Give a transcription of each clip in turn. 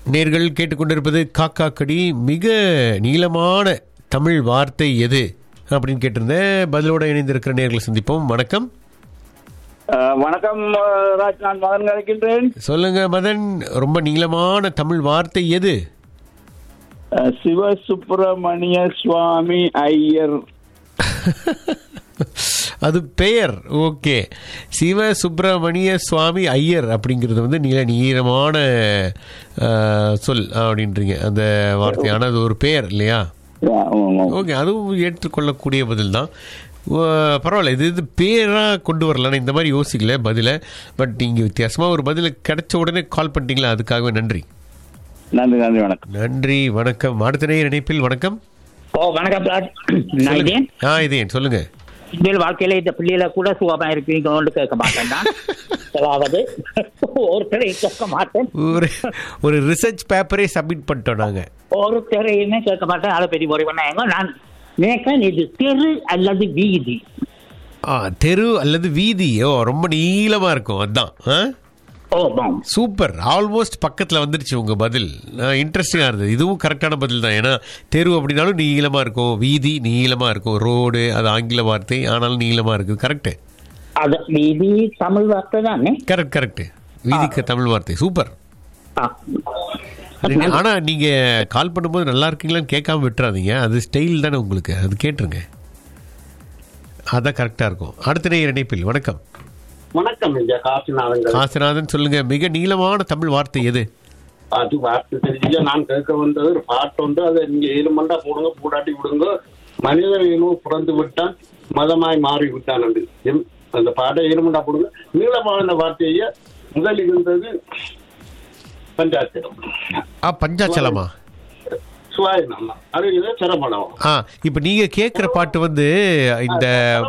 நேர்கள் கேட்டுக்கொண்டிருப்பது காக்கா கடி மிக நீளமான தமிழ் வார்த்தை எது அப்படின்னு கேட்டிருந்தேன் பதிலோட இணைந்திருக்கிற நேர்களை சந்திப்போம் வணக்கம் அஹ், வணக்கம் அஹ், ராஜ் நான் மகன் கலைக்கின்றேன் சொல்லுங்க மதன் ரொம்ப நீளமான தமிழ் வார்த்தை எது அஹ், சிவசுப்பிரமணிய சுவாமி ஐயர் அது பெயர் ஓகே சிவ சுப்பிரமணிய சுவாமி ஐயர் அப்படிங்கிறது வந்து நீள நீளமான அஹ், சொல் அப்படின்றீங்க அந்த வார்த்தை ஆனால் அது ஒரு பெயர் இல்லையா ஓகே அதுவும் ஏற்றுக்கொள்ளக்கூடிய பதில் தான் பரவாயில்ல இது இது பேராக கொண்டு வரலாம் இந்த மாதிரி யோசிக்கல பதிலை பட் நீங்கள் வித்தியாசமாக ஒரு பதில் கிடைச்ச உடனே கால் பண்ணிட்டீங்களா அதுக்காகவே நன்றி நன்றி நன்றி வணக்கம் நன்றி வணக்கம் அடுத்த நேயர் இணைப்பில் வணக்கம் ஓ வணக்கம் சார் நான் இதேன் ஆ இதேன் சொல்லுங்க இனிமேல் வாழ்க்கையில இந்த பிள்ளைகளை கூட சுகமா இருப்பீங்கன்னு கேட்க மாட்டேன் நான் அதாவது ஒருத்தரை கேட்க மாட்டேன் ஒரு ஒரு ரிசர்ச் பேப்பரே சப்மிட் பண்ணிட்டோம் நாங்கள் ஒருத்தரையுமே கேட்க மாட்டேன் அதை பெரிய முறை பண்ணாங்க நான் நினைக்கிறேன் இது தெரு அல்லது வீதி ஆ தெரு அல்லது வீதி ஓ ரொம்ப நீளமாக இருக்கும் அதான் ஆ ஓ பாம் சூப்பர் ஆல்மோஸ்ட் பக்கத்தில் வந்துருச்சு உங்கள் பதில் இன்ட்ரெஸ்டிங்காக இருந்தது இதுவும் கரெக்டான பதில் தான் ஏன்னா தெரு அப்படின்னாலும் நீளமாக இருக்கும் வீதி நீளமாக இருக்கும் ரோடு அது ஆங்கில வார்த்தை ஆனாலும் நீளமாக இருக்குது கரெக்டு அது வீதி தமிழ் வார்த்தை தானே கரெக்ட் கரெக்ட் வீதிக்கு தமிழ் வார்த்தை சூப்பர் ஆ. ஆனால் நீங்கள் கால் பண்ணும்போது நல்லா இருக்கீங்களான்னு கேட்காம விட்டுறாதீங்க அது ஸ்டைல் தானே உங்களுக்கு அது கேட்டுருங்க அதான் கரெக்டாக இருக்கும் அடுத்த நேயர் இணைப்பில் வணக்கம் வணக்கம் ஐயா காசிநாதங்கள் காசிநாதன் சொல்லுங்க மிக நீளமான தமிழ் வார்த்தை எது அது வார்த்தை தெரிஞ்ச நான் கேட்க வந்தது ஒரு பாட்டு வந்து அதை நீங்க ஏழு மண்டா போடுங்க பூடாட்டி விடுங்க மனிதன் இனம் பிறந்து விட்டான் மதமாய் மாறி விட்டான் என்று எம்- அந்த பாட்டை ஏழு மண்டா போடுங்க நீளமான வார்த்தையை முதல் இருந்தது பஞ்சாட்சரம் ஆ பஞ்சாச்சலமா சுவாயனம் அது இது சிரமணம் ஆ இப்போ நீங்க கேட்குற பாட்டு வந்து இந்த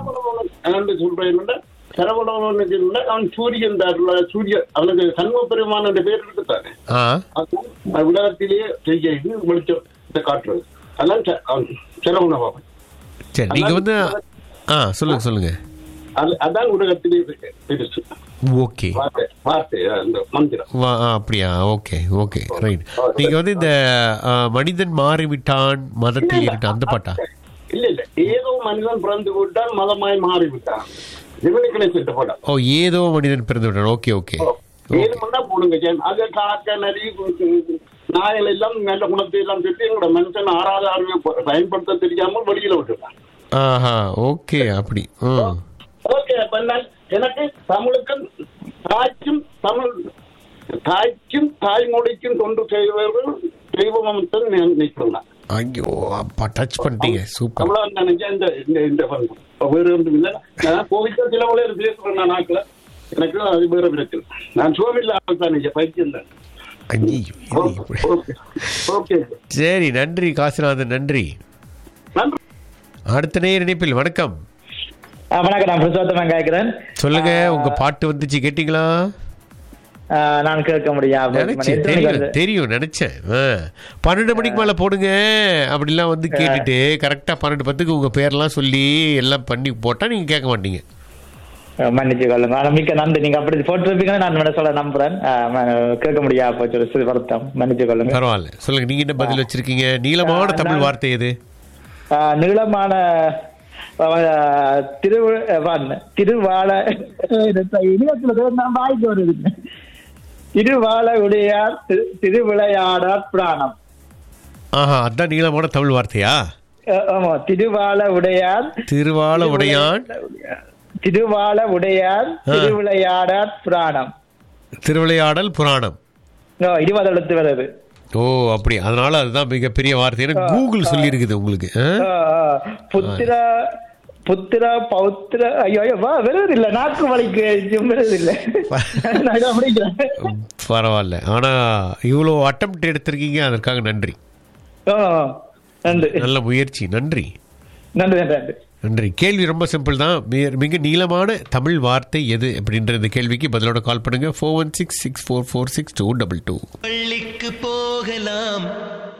என்று சொல்றேன் சரவணவனுக்கு இல்லை அவன் சூரியன் தாருல சூரிய அவனுக்கு சண்முக பெருமான் என்ற பேர் இருக்குதானே ஆ அது உலகத்திலேயே செய்ய இது வெளிச்சம் இதை காட்டுறது அதெல்லாம் ச- அவன் சிரவண பாபன் சரி நீங்க வந்து ஆ சொல்லுங்க சொல்லுங்க அது அதான் உலகத்திலேயே பெ- பெருசு ஓகே வார்த்தை வார்த்தை அந்த மந்திரம் வா ஆ, அப்படியா ஓகே ஓகே ரைட் நீங்க வந்து இந்த ஆ, மனிதன் மாறிவிட்டான் மதத்தை ஏறிட்டான் அந்த பாட்டா இல்ல இல்ல ஏதோ மனிதன் பிறந்து விட்டான் மதமாய் மாறி விட்டான் இவனுக்கு சென்ற படம் ஓ ஏதோ மனிதன் பிறந்து விட்டான் ஓகே ஓகே ஏழு மணி தான் போடுங்க ஜெயன். அது காக்க நரி நாயல் எல்லாம் நல்ல குணத்தை எல்லாம் சொல்லி எங்களோட மனுஷன் ஆறாத அறிவை ப- பயன்படுத்த தெரியாமல் வெளியில விட்டுருக்கான் ஆஹா ஓகே அப்படி ம் ஓகே அப்ப நான் எனக்கு தமிழுக்கும் தாய்க்கும் தமிழ் தாய்க்கும் தாய்மொழிக்கும் தொண்டு செய்வர்கள் தெய்வமத்தன் நினைக்கிறேன் ஐயோ அப்பா டச் பண்ணிட்டீங்க சூப்பர் அவ்வளவு நினைச்சேன் இந்த இந்த இந்த பங்கு வேறு ஒன்றும் இல்லை நான் கோவிக்க சில உலக பேசுறேன் நான் நாட்டில் எனக்கு அது வேற இருக்கு நான் சோமில்லாமல் தான் நினைச்சேன் பைத்தியம் தான் ஐயோ இது இப்படி ஓகே ஓகே சரி நன்றி காசிநாதன் நன்றி நன்றி அடுத்த நேயர் இணைப்பில் வணக்கம் ஆ, வணக்கம் நான் புருஷோத்தமன் கேட்கிறேன் சொல்லுங்க உங்க பாட்டு வந்துச்சு கேட்டீங்களா ஆ, நான் கேட்க முடியும் நினைச்சேன் தெரியும் தெரியும் நினைச்சேன் ஆ. பன்னெண்டு மணிக்கு மேல போடுங்க அப்படிலாம் வந்து கேட்டுட்டு கரெக்டா பன்னெண்டு பத்துக்கு உங்க பேர்லாம் சொல்லி எல்லாம் பண்ணி போட்டா நீங்க கேட்க மாட்டீங்க மன்னிச்சு கொள்ளுங்க ஆனா மிக்க நன்றி நீங்க அப்படி போட்டிருப்பீங்கன்னு நான் மனசோட நம்புறேன் ஆ, ம- கேட்க முடியாது போச்சு ஒரு சிறு வருத்தம் மன்னிச்சு கொள்ளுங்க பரவாயில்ல சொல்லுங்க நீங்க என்ன பதில் வச்சிருக்கீங்க நீளமான ஆ, தமிழ் நான்- வார்த்தை எது ஆ, நீளமான ஆ, திரு திருவாள இனியத்துல நான் வாய்க்கு வருது திருவாள உடையார் திரு- திருவிளையாடார் புராணம் ஆஹா அதான் நீளமான தமிழ் வார்த்தையா ஆ, ஆமா திருவாள உடையார் திருவாள உடையான் திருவாள உடையார் திருவிளையாடார் புராணம் திருவிளையாடல் புராணம் ஓ, இருபது எழுத்து வருது ஓ அப்படி அதனால அதுதான் மிகப்பெரிய வார்த்தை ஏன்னா கூகுள் சொல்லி இருக்குது உங்களுக்கு ஆ? ஆ, ஆ. புத்திர புத்திர பௌத்திர ஐயோ ஐயோ வா வருது இல்ல நாக்கு வலிக்கு வருது இல்ல நான் இதை முடிக்கிறேன் பரவாயில்ல ஆனா இவ்வளோ அட்டம் எடுத்திருக்கீங்க அதற்காக நன்றி ஆ, நன்றி நல்ல முயற்சி நன்றி நன்றி நன்றி நன்றி நன்றி கேள்வி ரொம்ப சிம்பிள் தான் மிக- மிக நீளமான தமிழ் வார்த்தை எது அப்படின்ற இந்த கேள்விக்கு பதிலோட கால் பண்ணுங்க four one six six four four six two double two பள்ளிக்கு போகலாம்